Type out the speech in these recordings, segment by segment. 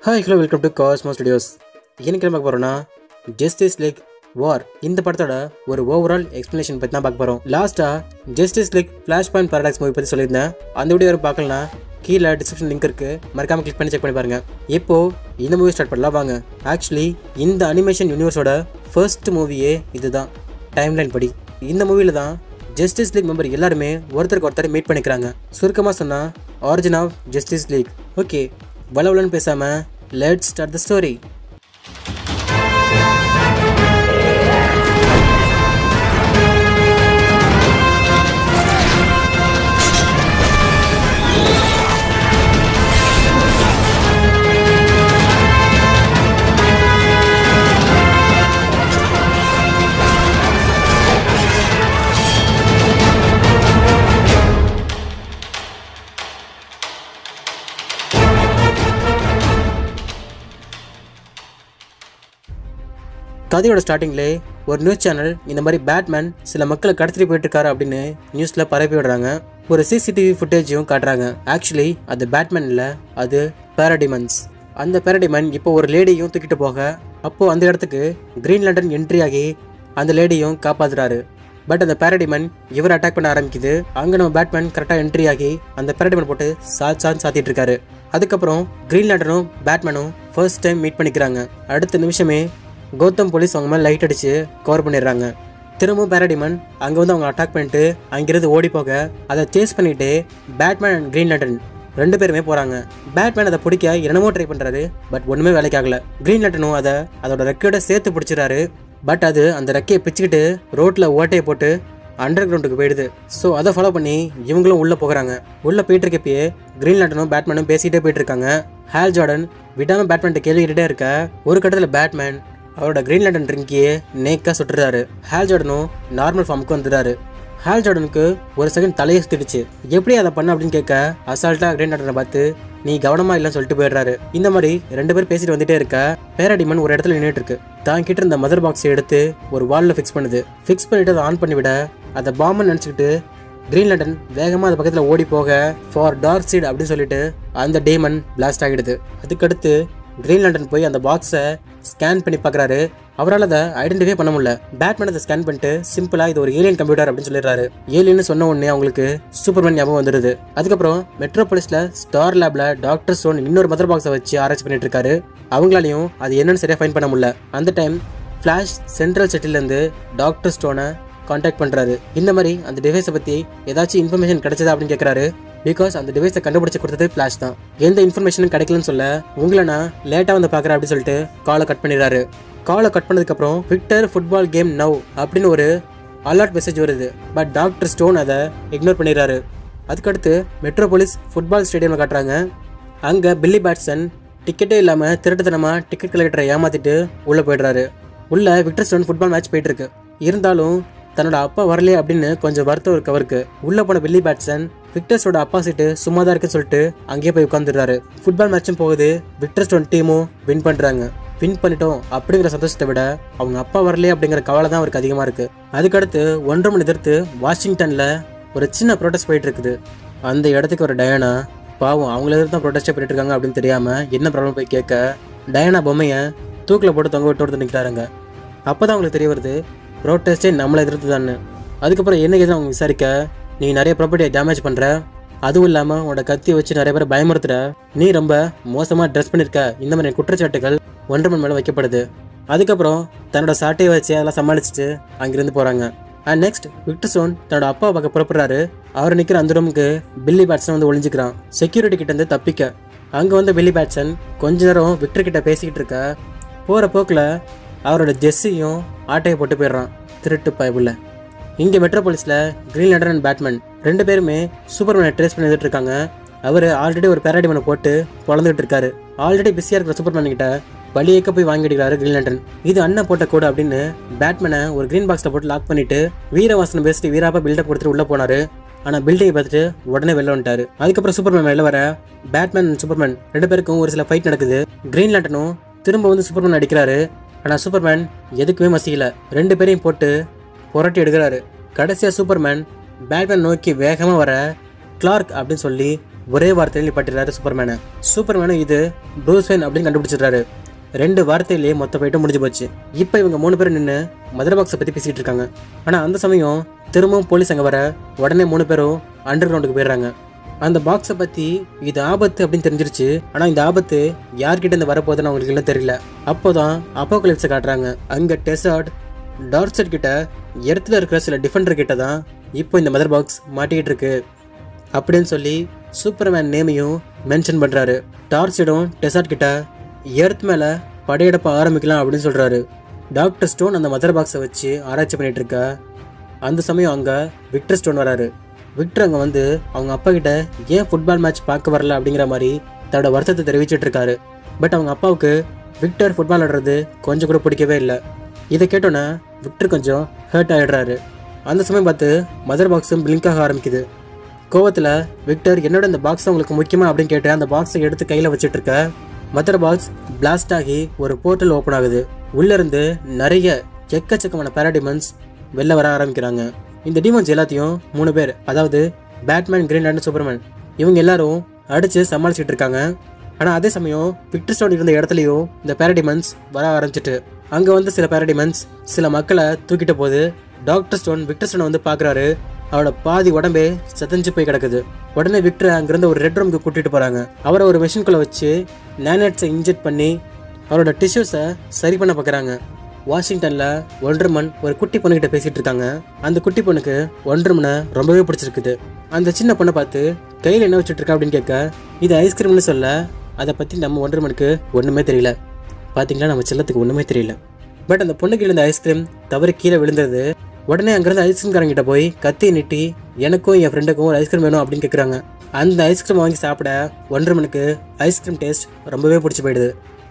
hi hello welcome to cosmo studios இன்னைக்கு என்ன பார்க்க போகிறோம்னா ஜஸ்டிஸ் லீக் வார் இந்த படத்தோட ஒரு ஓவரால் எக்ஸ்ப்ளனேஷன் பற்றி தான் பார்க்க போகிறோம் லாஸ்ட்டாக justice league flash point paradox movie பற்றி சொல்லியிருந்தேன் அந்த வீடியோ யாரும் பார்க்கலாம் கீழே டிஸ்கிரிப்ஷன் லிங்க் இருக்குது மறக்காமல் கிளிக் பண்ணி செக் பண்ணி பாருங்க இப்போ இந்த மூவி ஸ்டார்ட் பண்ணலாம் வாங்க ஆக்சுவலி இந்த அனிமேஷன் யூனிவர்ஸோட ஃபர்ஸ்ட் மூவியே இதுதான் டைம்லைன் படி இந்த மூவியில் தான் ஜஸ்டிஸ் லீக் மெம்பர் எல்லாருமே ஒருத்தருக்கு ஒருத்தர் மீட் பண்ணிக்கிறாங்க சுருக்கமாக சொன்னால் origin of justice league okay வளவலன்னு பேசாமல் லெட்ஸ் ஸ்டார்ட் த ஸ்டோரி கதையோட ஸ்டார்டிங்லே ஒரு நியூஸ் சேனல் இந்த மாதிரி பேட்மேன் சில மக்களை கடத்திட்டு போயிட்டு இருக்காரு அப்படின்னு நியூஸில் பரப்பி விடுறாங்க ஒரு சிசிடிவி ஃபுட்டேஜையும் காட்டுறாங்க ஆக்சுவலி அது பேட்மேன் இல்லை அது பேரடிமன்ஸ் அந்த பேரடிமன் இப்போ ஒரு லேடியும் தூக்கிட்டு போக அப்போ அந்த இடத்துக்கு கிரீன் லண்டன் என்ட்ரி ஆகி அந்த லேடியும் காப்பாத்துறாரு பட் அந்த பேரடிமன் இவர் அட்டாக் பண்ண ஆரம்பிக்குது அங்கே நம்ம பேட்மேன் கரெக்டாக என்ட்ரி ஆகி அந்த பேரடிமன் போட்டு சாத் சாத் சாத்திட்டு இருக்காரு அதுக்கப்புறம் கிரீன் லேண்டனும் பேட்மேனும் ஃபர்ஸ்ட் டைம் மீட் பண்ணிக்கிறாங்க அடுத்த நிமிஷமே கௌதம் போலீஸ் அவங்க மேலே லைட் அடிச்சு கவர் பண்ணிடுறாங்க திரும்பவும் பேரடிமன் அங்கே வந்து அவங்க அட்டாக் பண்ணிட்டு அங்கிருந்து ஓடி போக அதை சேஸ் பண்ணிட்டு பேட்மேன் அண்ட் கிரீன் லேண்டன் ரெண்டு பேருமே போகிறாங்க பேட்மேன் அதை பிடிக்க என்னமோ ட்ரை பண்ணுறாரு பட் ஒன்றுமே வேலைக்கு ஆகல கிரீன் லேண்டனும் அதை அதோட ரெக்கையோட சேர்த்து பிடிச்சிறாரு பட் அது அந்த ரெக்கையை பிச்சுக்கிட்டு ரோட்டில் ஓட்டையை போட்டு அண்டர் கிரவுண்டுக்கு போயிடுது ஸோ அதை ஃபாலோ பண்ணி இவங்களும் உள்ளே போகிறாங்க உள்ளே போயிட்டு இருக்கப்பயே கிரீன் லேண்டனும் பேட்மேனும் பேசிகிட்டே போயிட்டு இருக்காங்க ஹேல் ஜார்டன் விடாமல் பேட்மேன்ட்ட கேள்வி கேட்டுட்டே இருக்க ஒரு கட்டத்தில் பேட்மேன் அவரோட கிரீன் லேண்டன் ட்ரிங்கியே நேக்காக சுட்டுறாரு ஹேல் ஜார்டனும் நார்மல் ஃபார்முக்கு வந்துடுறாரு ஹேல் ஜார்டனுக்கு ஒரு செகண்ட் தலையை சுத்திடுச்சு எப்படி அதை பண்ண அப்படின்னு கேட்க அசால்ட்டாக கிரீன் லேண்டனை பார்த்து நீ கவனமா இல்லைன்னு சொல்லிட்டு போயிடுறாரு இந்த மாதிரி ரெண்டு பேர் பேசிட்டு வந்துட்டே இருக்க பேரடிமன் ஒரு இடத்துல நின்றுட்டு இருக்கு தான் கிட்ட இருந்த மதர் பாக்ஸை எடுத்து ஒரு வால்ல ஃபிக்ஸ் பண்ணுது ஃபிக்ஸ் பண்ணிட்டு அதை ஆன் பண்ணி விட அதை பாம்பு நினச்சிக்கிட்டு கிரீன் லண்டன் வேகமாக அது பக்கத்தில் ஓடி போக ஃபார் டார்க் சீட் அப்படின்னு சொல்லிட்டு அந்த டேமன் பிளாஸ்ட் ஆகிடுது அதுக்கடுத்து கிரீன் லண்டன் போய் அந்த பாக்ஸை ஸ்கேன் பண்ணி பார்க்குறாரு அவரால் அதை ஐடென்டிஃபை பண்ண முடியல பேட்மேன் அதை ஸ்கேன் பண்ணிட்டு சிம்பிளாக இது ஒரு ஏலியன் கம்ப்யூட்டர் அப்படின்னு சொல்லிடுறாரு ஏலியன்னு சொன்ன உடனே அவங்களுக்கு சூப்பர்மேன் ஞாபகம் வந்துடுது அதுக்கப்புறம் மெட்ரோபாலிஸில் ஸ்டார் லேப்ல டாக்டர் ஸ்டோன் இன்னொரு மதர் பாக்ஸை வச்சு ஆராய்ச்சி பண்ணிட்டு இருக்காரு அவங்களாலையும் அது என்னன்னு சரியாக ஃபைன் பண்ண முடியல அந்த டைம் ஃப்ளாஷ் சென்ட்ரல் சிட்டிலேருந்து டாக்டர் ஸ்டோனை காண்டாக்ட் பண்ணுறாரு இந்த மாதிரி அந்த டிவைஸை பற்றி ஏதாச்சும் இன்ஃபர்மேஷன் கிடைச்சதா அப்படின்னு கேட்குறாரு பிகாஸ் அந்த டிவைஸை கண்டுபிடிச்சு கொடுத்தது ஃப்ளாஷ் தான் எந்த இன்ஃபர்மேஷனும் கிடைக்கலன்னு சொல்ல உங்களை நான் லேட்டாக வந்து பார்க்குறேன் அப்படின்னு சொல்லிட்டு காலை கட் பண்ணிடுறாரு காலை கட் பண்ணதுக்கப்புறம் விக்டர் ஃபுட்பால் கேம் நவ் அப்படின்னு ஒரு அலர்ட் மெசேஜ் வருது பட் டாக்டர் ஸ்டோன் அதை இக்னோர் பண்ணிடுறாரு அதுக்கடுத்து மெட்ரோபோலிஸ் ஃபுட்பால் ஸ்டேடியமில் காட்டுறாங்க அங்கே பில்லி பேட்சன் டிக்கெட்டே இல்லாமல் திருட்டுத்தனமாக டிக்கெட் கலெக்டரை ஏமாத்திட்டு உள்ளே போயிடுறாரு உள்ள விக்டர் ஸ்டோன் ஃபுட்பால் மேட்ச் போயிட்டு இருக்கு இருந்தாலும் தன்னோட அப்பா வரலையே அப்படின்னு கொஞ்சம் வருத்தம் இருக்கு அவருக்கு உள்ள போன பில்லி பேட்சன் விக்டர்ஸோட அப்பா சீட்டு சும்மா தான் இருக்குன்னு சொல்லிட்டு அங்கேயே போய் உட்காந்துடுறாரு ஃபுட்பால் மேட்சும் போகுது விக்டர் ஸ்டோன் டீமும் வின் பண்றாங்க வின் பண்ணிட்டோம் அப்படிங்கிற சந்தோஷத்தை விட அவங்க அப்பா வரலையே அப்படிங்கிற கவலை தான் அவருக்கு அதிகமாக இருக்கு அதுக்கடுத்து ஒன்றரை மணி எதிர்த்து வாஷிங்டன்ல ஒரு சின்ன ப்ரோட்டஸ்ட் போயிட்டு இருக்குது அந்த இடத்துக்கு ஒரு டயானா பாவம் அவங்கள எதிர்த்து தான் ப்ரொடெஸ்டே பண்ணிட்டு இருக்காங்க அப்படின்னு தெரியாம என்ன ப்ராப்ளம் போய் கேட்க டயானா பொம்மையை தூக்கில் போட்டு தொங்க விட்டு ஒருத்தர் நிற்கிறாருங்க அப்போ தான் அவங்களுக்கு தெரிய வருது ப்ரோட்டஸ்டே நம்மளை எதிர்த்து தானே அதுக்கப்புறம் என்ன ஏதுன்னு அவங்க விசாரிக்க நீ நிறைய ப்ராப்பர்ட்டியை டேமேஜ் பண்ணுற அதுவும் இல்லாமல் உன்னோட கத்தி வச்சு நிறைய பேரை பயமுறுத்துற நீ ரொம்ப மோசமாக ட்ரெஸ் பண்ணியிருக்க இந்த மாதிரி குற்றச்சாட்டுகள் ஒன்றரை மணி மேலே வைக்கப்படுது அதுக்கப்புறம் தன்னோட சாட்டையை வச்சு அதெல்லாம் சமாளிச்சுட்டு அங்கிருந்து போகிறாங்க அண்ட் நெக்ஸ்ட் விக்டர் சோன் தன்னோட அப்பா பார்க்க புறப்படுறாரு அவர் நிற்கிற அந்த ரூமுக்கு பில்லி பேட்சன் வந்து ஒளிஞ்சுக்கிறான் செக்யூரிட்டி கிட்ட இருந்து தப்பிக்க அங்கே வந்த பில்லி பேட்சன் கொஞ்ச நேரம் விக்டர் கிட்ட பேசிக்கிட்டு இருக்க போகிற போக்கில் அவரோட ஜெஸ்ஸையும் ஆட்டையை போட்டு போயிடுறான் திருட்டு பயபுள்ள இங்கே மெட்ரோபாலிஸில் கிரீன் லண்டன் அண்ட் பேட்மேன் ரெண்டு பேருமே சூப்பர்மேனை ட்ரேஸ் பண்ணி வந்துட்டு இருக்காங்க அவர் ஆல்ரெடி ஒரு பேராடிமனை போட்டு பொழந்துட்டு இருக்காரு ஆல்ரெடி பிஸியாக இருக்கிற சூப்பர்மேன் கிட்ட வழியேக்க போய் வாங்கிடுறாரு கிரீன் லண்டன் இது அண்ணன் போட்ட கூட அப்படின்னு பேட்மேனை ஒரு கிரீன் பாக்ஸில் போட்டு லாக் பண்ணிட்டு வீரவாசனம் பேசிட்டு வீராப்பா பில்டப் கொடுத்துட்டு உள்ளே போனாரு ஆனால் பில்டிங்கை பார்த்துட்டு உடனே வெளில வந்துட்டாரு அதுக்கப்புறம் சூப்பர்மேன் வெளில வர பேட்மேன் அண்ட் சூப்பர்மேன் ரெண்டு பேருக்கும் ஒரு சில ஃபைட் நடக்குது கிரீன் லேண்டனும் திரும்ப வந்து சூப்பர்மேன் அடிக்கிறாரு ஆனால் சூப்பர்மேன் எதுக்குமே மசிக்கல ரெண்டு பேரையும் போட்டு புரட்டி எடுக்கிறாரு கடைசியாக சூப்பர்மேன் பேட்மேன் நோக்கி வேகமாக வர கிளார்க் அப்படின்னு சொல்லி ஒரே வார்த்தையில் நிப்பாட்டிடுறாரு சூப்பர்மேனை சூப்பர்மேனும் இது ப்ரூஸ் வெயின் அப்படின்னு கண்டுபிடிச்சிடுறாரு ரெண்டு வார்த்தையிலேயே மொத்த போயிட்டு முடிஞ்சு போச்சு இப்போ இவங்க மூணு பேரும் நின்று மதுரை பாக்ஸை பற்றி பேசிகிட்டு இருக்காங்க ஆனால் அந்த சமயம் திரும்பவும் போலீஸ் அங்கே வர உடனே மூணு பேரும் அண்டர் கிரவுண்டுக்கு போயிடுறாங்க அந்த பாக்ஸை பற்றி இது ஆபத்து அப்படின்னு தெரிஞ்சிருச்சு ஆனால் இந்த ஆபத்து யார்கிட்ட இருந்து வரப்போகுதுன்னு அவங்களுக்கு எல்லாம் தெரியல அப்போதான் அப்போகலிப்ஸை காட்டுறாங்க அங்கே டெசர்ட் டார்செட் கிட்ட இடத்துல இருக்கிற சில டிஃபெண்டர் கிட்ட தான் இப்போ இந்த மதர் பாக்ஸ் மாட்டிக்கிட்டு இருக்கு அப்படின்னு சொல்லி சூப்பர்மேன் நேமையும் மென்ஷன் பண்ணுறாரு டார்சிடும் டெசார்ட் கிட்ட எர்த் மேலே படையெடுப்ப ஆரம்பிக்கலாம் அப்படின்னு சொல்கிறாரு டாக்டர் ஸ்டோன் அந்த மதர் பாக்ஸை வச்சு ஆராய்ச்சி பண்ணிட்டு இருக்க அந்த சமயம் அங்கே விக்டர் ஸ்டோன் வராரு விக்டர் அங்கே வந்து அவங்க அப்பா கிட்ட ஏன் ஃபுட்பால் மேட்ச் பார்க்க வரல அப்படிங்கிற மாதிரி தன்னோட வருத்தத்தை தெரிவிச்சிட்டு இருக்காரு பட் அவங்க அப்பாவுக்கு விக்டர் ஃபுட்பால் ஆடுறது கொஞ்சம் கூட பிடிக்கவே இல்லை இதை கேட்டோன்னே விக்டர் கொஞ்சம் ஹர்ட் ஆகிடுறாரு அந்த சமயம் பார்த்து மதர் பாக்ஸும் பிளிங்க் ஆக ஆரம்பிக்குது கோவத்தில் விக்டர் என்னோட இந்த பாக்ஸ் உங்களுக்கு முக்கியமா அப்படின்னு கேட்டு அந்த பாக்ஸை எடுத்து கையில் வச்சிட்டு இருக்க மதர் பாக்ஸ் பிளாஸ்ட் ஆகி ஒரு போர்ட்டல் ஓப்பன் ஆகுது உள்ள இருந்து நிறைய எக்கச்சக்கமான பேராடிமன்ஸ் வெளில வர ஆரம்பிக்கிறாங்க இந்த டிமன்ஸ் எல்லாத்தையும் மூணு பேர் அதாவது பேட்மேன் கிரீன் அண்ட் சூப்பர்மேன் இவங்க எல்லாரும் அடிச்சு சமாளிச்சிட்டு இருக்காங்க ஆனால் அதே சமயம் விக்டர் ஸ்டோன் இருந்த இடத்துலையும் இந்த பேரடிமன்ஸ் வர ஆரம்பிச்சிட்டு அங்கே வந்து சில பேரடிமன்ஸ் சில மக்களை தூக்கிட்ட போது டாக்டர் ஸ்டோன் விக்டர் ஸ்டோனை வந்து பார்க்குறாரு அவரோட பாதி உடம்பே செதஞ்சு போய் கிடக்குது உடனே விக்டர் அங்கிருந்து ஒரு ரெட் ரூமுக்கு கூட்டிட்டு போறாங்க அவரை ஒரு மெஷின்குள்ள வச்சு நேனட்ஸை இன்ஜெக்ட் பண்ணி அவரோட டிஷ்யூஸை சரி பண்ண பார்க்குறாங்க வாஷிங்டன்ல ஒன்றமன் ஒரு குட்டி பொண்ணுகிட்ட பேசிட்டு இருக்காங்க அந்த குட்டி பொண்ணுக்கு ஒன்றமனை ரொம்பவே பிடிச்சிருக்குது அந்த சின்ன பொண்ணை பார்த்து கையில் என்ன வச்சுட்டு இருக்கா அப்படின்னு கேட்க இது ஐஸ்கிரீம்னு சொல்ல அதை பற்றி நம்ம ஒன்றமனுக்கு ஒன்றுமே தெரியல பார்த்தீங்களா நம்ம செல்லத்துக்கு ஒன்றுமே தெரியல பட் அந்த பொண்ணுக்கு இருந்த ஐஸ்கிரீம் தவறி கீழே விழுந்தது உடனே அங்கிருந்து ஐஸ்கிரீம்காரங்கிட்ட போய் கத்தி நீட்டி எனக்கும் என் ஃப்ரெண்டுக்கும் ஒரு ஐஸ்கிரீம் வேணும் அப்படின்னு கேட்குறாங்க அந்த ஐஸ்கிரீம் வாங்கி சாப்பிட ஒன்றரை மணிக்கு ஐஸ்கிரீம் டேஸ்ட் ரொம்பவே பிடிச்சி போயிடுது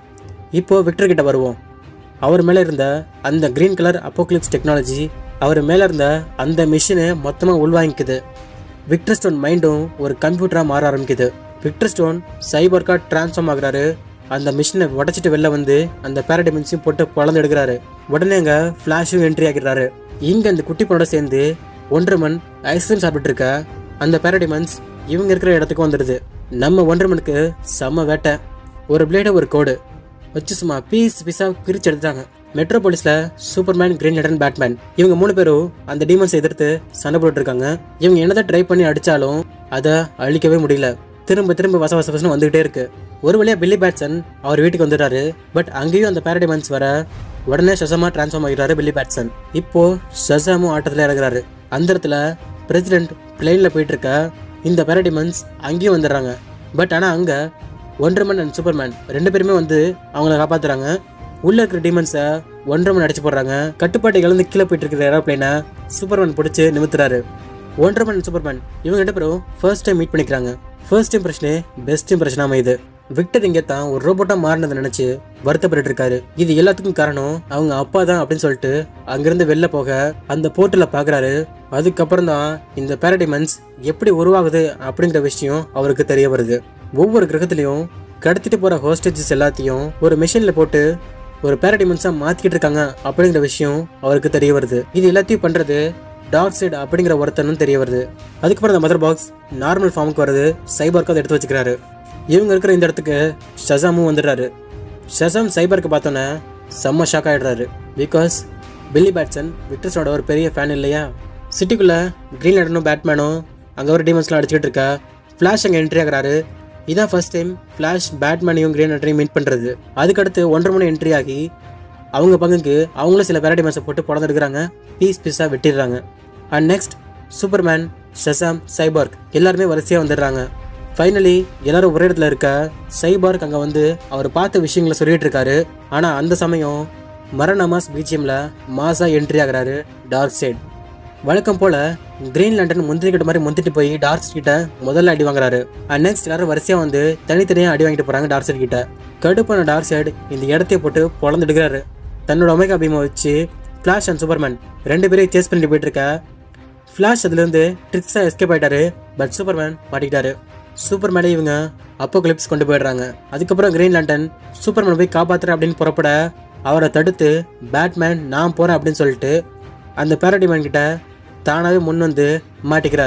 இப்போ விக்டர் கிட்ட வருவோம் அவர் மேலே இருந்த அந்த கிரீன் கலர் அப்போக்லிப்ஸ் டெக்னாலஜி அவர் மேலே இருந்த அந்த மிஷினை மொத்தமாக உள்வாங்கிக்குது விக்டர் ஸ்டோன் மைண்டும் ஒரு கம்ப்யூட்டராக மாற ஆரம்பிக்குது விக்டர் ஸ்டோன் சைபர்கா டிரான்ஸ்ஃபார்ம் ஆகுறாரு அந்த மிஷினை உடச்சிட்டு வெளில வந்து அந்த பேரடிமென்ஸையும் போட்டு பொழந்து எடுக்கிறாரு உடனே அங்கே ஃப்ளாஷும் என்ட்ரி ஆகிடுறாரு இங்கே அந்த குட்டி பொண்ணோட சேர்ந்து ஒன்றமன் ஐஸ்கிரீம் சாப்பிட்டு இருக்க அந்த பேரடிமென்ஸ் இவங்க இருக்கிற இடத்துக்கு வந்துடுது நம்ம ஒன்றமனுக்கு செம்ம வேட்டை ஒரு பிளேடு ஒரு கோடு வச்சு சும்மா பீஸ் பீஸாக பிரித்து எடுத்துட்டாங்க மெட்ரோபாலிஸில் சூப்பர்மேன் கிரீன் லெடன் பேட்மேன் இவங்க மூணு பேரும் அந்த டீமன்ஸை எதிர்த்து சண்டை போட்டுட்டு இருக்காங்க இவங்க என்னதான் ட்ரை பண்ணி அடித்தாலும் அதை அழிக்கவே முடியல திரும்ப திரும்ப வச வச வசன்னு வந்துகிட்டே இருக்கு ஒரு வழியா பில்லி பேட்சன் அவர் வீட்டுக்கு வந்துடுறாரு பட் அங்கேயும் அந்த பேரடிமன்ஸ் வர உடனே ஷசமா டிரான்ஸ்ஃபார்ம் ஆகிடுறாரு பில்லி பேட்சன் இப்போ ஷசாமும் ஆட்டத்தில் இறங்குறாரு அந்த இடத்துல பிரசிடென்ட் பிளெயினில் போயிட்டு இருக்க இந்த பேரடிமன்ஸ் அங்கேயும் வந்துடுறாங்க பட் ஆனால் அங்கே ஒன்றர்மன் அண்ட் சூப்பர்மேன் ரெண்டு பேருமே வந்து அவங்கள காப்பாத்துறாங்க உள்ள இருக்கிற டீமன்ஸை ஒன்றர்மன் அடிச்சு போடுறாங்க கட்டுப்பாட்டை இழந்து கீழே போயிட்டு இருக்கிற ஏரோப்ளைனை சூப்பர்மேன் பிடிச்சி நிமித்துறாரு ஒன்றர்மன் அண்ட் சூப்பர்மேன் இவங்க ரெண்டு பேரும் ஃபர்ஸ்ட் டைம் மீட் பண்ணிக்கிறாங்க ஃபர்ஸ்ட் இம்ப்ரெஷனே பெஸ்ட் இம்ப்ரெஷன் அமையுது விக்டர் இங்கே தான் ஒரு ரோபோட்டா மாறினதை நினைச்சு வருத்தப்பட்டு இருக்காரு இது எல்லாத்துக்கும் காரணம் அவங்க அப்பா தான் அப்படின்னு சொல்லிட்டு அங்கிருந்து வெளில போக அந்த போர்ட்டல பாக்குறாரு அதுக்கப்புறம் தான் இந்த பேரடிமன்ஸ் எப்படி உருவாகுது அப்படிங்கிற விஷயம் அவருக்கு தெரிய வருது ஒவ்வொரு கிரகத்திலையும் கடத்திட்டு போற ஹோஸ்டேஜஸ் எல்லாத்தையும் ஒரு மிஷின்ல போட்டு ஒரு பேரடிமன்ஸா மாத்திக்கிட்டு இருக்காங்க அப்படிங்கிற விஷயம் அவருக்கு தெரிய வருது இது எல்லாத்தையும் பண்றது டார்க் சைடு அப்படிங்கிற ஒருத்தனும் தெரிய வருது அதுக்கப்புறம் அந்த மதர் பாக்ஸ் நார்மல் ஃபார்முக்கு வருது சைபர்க்கு அதை எடுத்து வச்சுக்கிறாரு இவங்க இருக்கிற இந்த இடத்துக்கு ஷசாமும் வந்துடுறாரு ஷசாம் சைபருக்கு பார்த்தோன்னே செம்ம ஷாக் ஆகிடுறாரு பிகாஸ் பில்லி பேட்சன் விக்டர்ஸோட ஒரு பெரிய ஃபேன் இல்லையா சிட்டிக்குள்ளே க்ரீன் லேண்டனும் பேட்மேனும் அங்கே ஒரு டீமன்ஸ்லாம் அடிச்சுக்கிட்டு இருக்கா ஃப்ளாஷ் அங்கே என்ட்ரி ஆகுறாரு இதான் ஃபர்ஸ்ட் டைம் ஃப்ளாஷ் பேட்மேனையும் க்ரீன் லேண்டனையும் மீட் பண்ணுறது அதுக்கடுத்து ஒன்றரை மணி என்ட்ரி ஆகி அவங்க பங்குக்கு அவங்களும் சில பேரடிமன்ஸை போட்டு பிறந்தெடுக்கிறாங்க பீஸ் பீஸாக வெட்டிடுறாங்க and next Superman Shazam Cyborg எல்லாருமே வரிசையாக வந்துடுறாங்க ஃபைனலி எல்லாரும் ஒரே இடத்துல இருக்க சைபார்க் அங்கே வந்து அவர் பார்த்த விஷயங்களை சொல்லிட்டு இருக்காரு ஆனால் அந்த சமயம் மரணமாஸ் பிஜிஎம்ல மாசா என்ட்ரி ஆகுறாரு டார்க் சைட் வழக்கம் போல கிரீன் லண்டன் முந்திரிக்கிட்ட மாதிரி முந்திட்டு போய் டார்க் கிட்ட முதல்ல அடி வாங்குறாரு அண்ட் நெக்ஸ்ட் எல்லாரும் வரிசையா வந்து தனித்தனியா அடி வாங்கிட்டு போறாங்க டார்க் சைட் கிட்ட கடுப்பான டார்க் சைடு இந்த இடத்தைய போட்டு பொழந்துடுக்கிறாரு தன்னோட ஒமேகா பீமை வச்சு ஃபிளாஷ் அண்ட் சூப்பர்மேன் ரெண்டு பேரையும் சேஸ் பண்ணிட்டு போயிட்டு இருக்க ஃப்ளாஷ் அதுலேருந்து ட்ரிக்ஸாக எஸ்கேப் ஆயிட்டாரு பட் சூப்பர்மேன் மாட்டிக்கிட்டாரு சூப்பர்மேனை இவங்க அப்போ கிளிப்ஸ் கொண்டு போயிடுறாங்க அதுக்கப்புறம் கிரீன் லண்டன் சூப்பர்மேன் போய் காப்பாத்துறேன் அப்படின்னு புறப்பட அவரை தடுத்து பேட்மேன் நான் போகிறேன் அப்படின்னு சொல்லிட்டு அந்த பேரடிமேன் கிட்ட தானாகவே முன் வந்து மாட்டிக்கிறாரு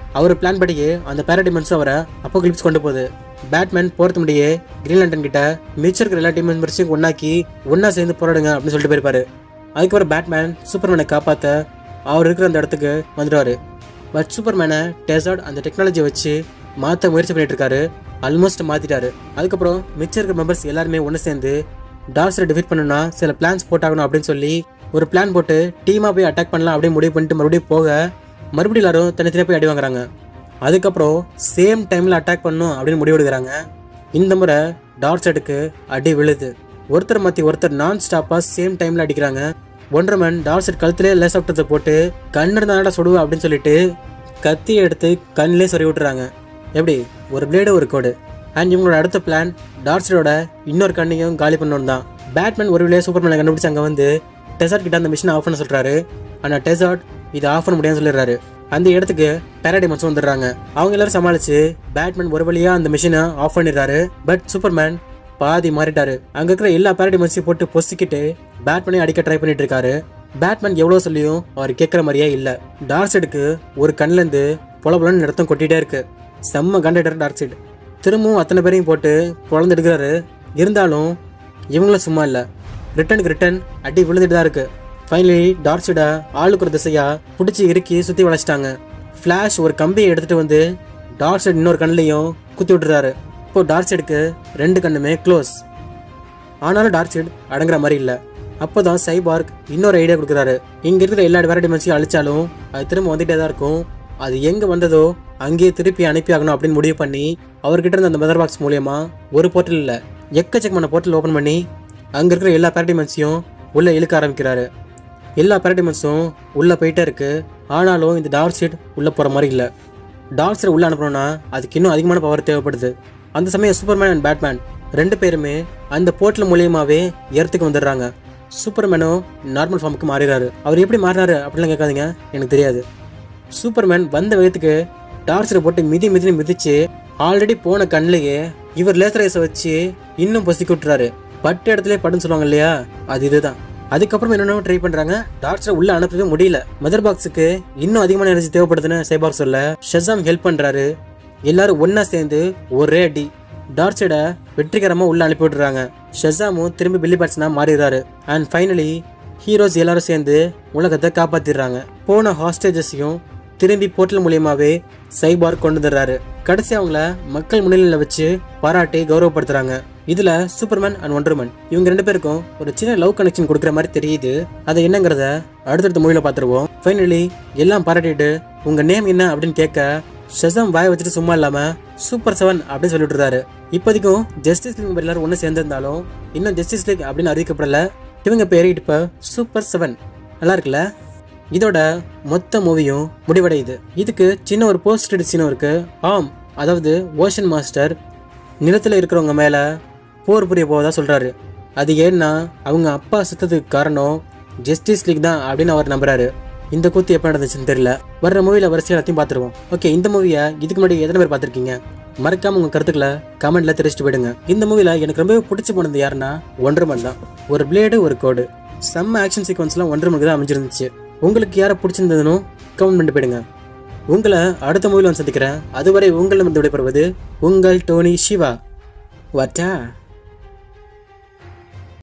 அவர் பிளான் படியே அந்த பேரடிமெண்ட்ஸும் அவரை அப்போ கிளிப்ஸ் கொண்டு போகுது பேட்மேன் போகிறது முடியே கிரீன் லேண்டன் கிட்ட மிச்சம் இருக்கிற எல்லா டீம் மெம்பர்ஸையும் ஒன்னாக்கி ஒன்றா சேர்ந்து போராடுங்க அப்படின்னு சொல்லிட்டு போயிருப்பாரு அதுக்கப்புறம் பேட்மேன் சூப்பர்மேனை காப்பாற்ற அவர் இருக்கிற அந்த இடத்துக்கு வந்துடுவார் பட் சூப்பர்மேனை டெசார்ட் அந்த டெக்னாலஜியை வச்சு மாற்ற முயற்சி பண்ணிட்டு இருக்காரு ஆல்மோஸ்ட் மாற்றிட்டாரு அதுக்கப்புறம் மிச்சம் இருக்கிற மெம்பர்ஸ் எல்லாருமே ஒன்று சேர்ந்து டார்ஸரை டிஃபீட் பண்ணணும்னா சில பிளான்ஸ் போட்டாகணும் அப்படின்னு சொல்லி ஒரு பிளான் போட்டு டீமாக போய் அட்டாக் பண்ணலாம் அப்படின்னு முடிவு பண்ணிட்டு மறுபடியும் போக மறுபடியும் எல்லாரும் தனித்தனியாக போய் அடி வாங்குறாங்க அதுக்கப்புறம் சேம் டைமில் அட்டாக் பண்ணணும் அப்படின்னு முடிவு எடுக்கிறாங்க இந்த முறை டார்செட்டுக்கு அடி விழுது ஒருத்தர் மாற்றி ஒருத்தர் நான் ஸ்டாப்பாக சேம் டைமில் அடிக்கிறாங்க ஒன்றமன் டார்செட் கழுத்திலே லேஸ் ஆப்டத்தை போட்டு கண்ணு இருந்தாடா சுடுவேன் அப்படின்னு சொல்லிட்டு கத்தியை எடுத்து கண்ணிலே சொறி விட்டுறாங்க எப்படி ஒரு பிளேடு ஒரு கோடு அண்ட் இவங்களோட அடுத்த பிளான் டார்செட்டோட இன்னொரு கண்ணையும் காலி பண்ணணும் தான் பேட்மேன் ஒரு வழியாக சூப்பர்மேனை கண்டுபிடிச்சு அங்கே வந்து டெசார்ட் கிட்ட அந்த மிஷினை ஆஃப் பண்ண சொல்கிறாரு ஆனால் டெசார்ட் இதை ஆஃப் பண்ண முடியாதுன்னு சொல்லிடுறாரு அந்த இடத்துக்கு பேரடைமன்ஸும் வந்துடுறாங்க அவங்க எல்லாரும் சமாளிச்சு பேட்மேன் ஒரு வழியா அந்த மிஷினை ஆஃப் பண்ணிடுறாரு பட் சூப்பர்மேன் பாதி மாறிட்டாரு அங்க இருக்கிற எல்லா பேரடைமன்ஸையும் போட்டு பொசிக்கிட்டு பேட்மேனையும் அடிக்க ட்ரை பண்ணிட்டு இருக்காரு பேட்மேன் எவ்வளோ சொல்லியும் அவர் கேட்குற மாதிரியே இல்லை டார்செடுக்கு ஒரு கண்ணிலேருந்து பொல பொலன்னு ரத்தம் கொட்டிட்டே இருக்கு செம்ம கண்டக்டர் டார்செட் திரும்பவும் அத்தனை பேரையும் போட்டு பொழந்து எடுக்கிறாரு இருந்தாலும் இவங்களும் சும்மா இல்லை ரிட்டனுக்கு ரிட்டன் அடி விழுந்துட்டு தான் இருக்கு ஃபைனலி டார்சிட ஆளுக்கு ஒரு திசையா பிடிச்சி இறுக்கி சுற்றி வளைச்சிட்டாங்க ஃப்ளாஷ் ஒரு கம்பியை எடுத்துட்டு வந்து டார்செட் இன்னொரு கண்ணிலையும் குத்தி விட்டுறாரு இப்போ டார்செடுக்கு ரெண்டு கண்ணுமே க்ளோஸ் ஆனாலும் டார்செட் அடங்குற மாதிரி இல்லை அப்போ தான் சைபார்க் இன்னொரு ஐடியா கொடுக்குறாரு இங்கே இருக்கிற எல்லா வேற டிமென்ஸையும் அழிச்சாலும் அது திரும்ப வந்துட்டே தான் இருக்கும் அது எங்கே வந்ததோ அங்கேயே திருப்பி அனுப்பி ஆகணும் அப்படின்னு முடிவு பண்ணி அவர்கிட்ட இருந்த அந்த மெதர் பாக்ஸ் மூலியமா ஒரு போர்ட்டல் இல்லை எக்கச்சக்கமான போர்ட்டல் ஓப்பன் பண்ணி அங்கே இருக்கிற எல்லா பேரடிமென்ஸையும் உள்ளே இழுக்க ஆரம்பிக்கிறாரு எல்லா பேரடிமென்ஸும் உள்ளே போயிட்டே இருக்கு ஆனாலும் இந்த டார்க் ஷீட் உள்ளே போகிற மாதிரி இல்லை டார்க் ஷீட் உள்ளே அனுப்பணும்னா அதுக்கு இன்னும் அதிகமான பவர் தேவைப்படுது அந்த சமயம் சூப்பர்மேன் அண்ட் பேட்மேன் ரெண்டு பேருமே அந்த போர்ட்டல் மூலியமாகவே எர்த்துக்கு வந்துடுறாங்க சூப்பர்மேனும் நார்மல் ஃபார்முக்கு மாறிடுறாரு அவர் எப்படி மாறினாரு அப்படிலாம் கேட்காதீங்க எனக்கு தெரியாது சூப்பர்மேன் வந்த வேகத்துக்கு டார்ச்சரை போட்டு மிதி மிதின்னு மிதிச்சு ஆல்ரெடி போன கண்ணிலேயே இவர் லேசரைஸை வச்சு இன்னும் பொசிக்க விட்டுறாரு பட்டு இடத்துல படுன்னு சொல்லுவாங்க இல்லையா அது இதுதான் அதுக்கப்புறம் என்னென்ன ட்ரை பண்றாங்க டார்ச்சரை உள்ள அனுப்பவே முடியல மதர் பாக்ஸுக்கு இன்னும் அதிகமான எனர்ஜி தேவைப்படுதுன்னு சைபார் சொல்ல ஷெசாம் ஹெல்ப் பண்றாரு எல்லாரும் ஒண்ணா சேர்ந்து ஒரே அடி டார்ச்சடை வெற்றிகரமாக உள்ள அனுப்பி விட்டுறாங்க ஷெசாமும் திரும்பி பில்லி பேட்ஸ்னா மாறிடுறாரு அண்ட் ஃபைனலி ஹீரோஸ் எல்லாரும் சேர்ந்து உலகத்தை காப்பாத்திடுறாங்க போன ஹாஸ்டேஜஸையும் திரும்பி போர்ட்டல் மூலியமாவே சைபார் கொண்டு வந்துடுறாரு கடைசி அவங்கள மக்கள் முன்னிலையில் வச்சு பாராட்டி கௌரவப்படுத்துறாங்க இதுல சூப்பர்மேன் அண்ட் ஒண்டர்மேன் இவங்க ரெண்டு பேருக்கும் ஒரு சின்ன லவ் கனெக்ஷன் கொடுக்குற மாதிரி தெரியுது அது என்னங்கிறத அடுத்தடுத்த மொழியில பார்த்துருவோம் ஃபைனலி எல்லாம் பாராட்டிட்டு உங்க நேம் என்ன அப்படின்னு கேட்க ஷெசாம் வாய் வச்சுட்டு சும்மா இல்லாம சூப்பர் செவன் அப்படின்னு சொல்லிட்டு இருந்தாரு இப்போதைக்கும் ஜஸ்டிஸ் லீக் எல்லாரும் ஒன்று சேர்ந்திருந்தாலும் இன்னும் ஜஸ்டிஸ் லீக் அப்படின்னு அறிவிக்கப்படல இவங்க பேர் இப்போ சூப்பர் செவன் நல்லா இருக்குல்ல இதோட மொத்த மூவியும் முடிவடையுது இதுக்கு சின்ன ஒரு போஸ்ட் கிரெடிட் சீனும் இருக்கு ஆம் அதாவது ஓஷன் மாஸ்டர் நிலத்தில் இருக்கிறவங்க மேலே போர் புரிய போவதா சொல்றாரு அது ஏன்னா அவங்க அப்பா செத்ததுக்கு காரணம் ஜஸ்டிஸ் லீக் தான் அப்படின்னு அவர் நம்புறாரு இந்த கூத்து எப்போ நடந்துச்சுன்னு தெரியல வர்ற மூவியில் வரிசையாக எல்லாத்தையும் பார்த்துருவோம் ஓகே இந்த மூவியை இதுக்கு முன்னாடி எத்தனை பேர் பார்த்துருக்கீங்க மறக்காம உங்க கருத்துக்களை கமெண்ட்ல தெரிவிச்சுட்டு போயிடுங்க இந்த மூவில எனக்கு ரொம்பவே பிடிச்சி போனது யாருன்னா ஒன்றமன் தான் ஒரு பிளேடு ஒரு கோடு செம்ம ஆக்ஷன் சீக்வன்ஸ்லாம் ஒன்றமனுக்கு தான் அமைஞ்சிருந்துச்சு உங்களுக்கு யாரை பிடிச்சிருந்ததுன்னு கமெண்ட் பண்ணிட்டு போயிடுங்க உங்களை அடுத்த மூவியில் வந்து சந்திக்கிறேன் அதுவரை உங்களிடம் விடைபெறுவது உங்கள் டோனி சிவா வாட்டா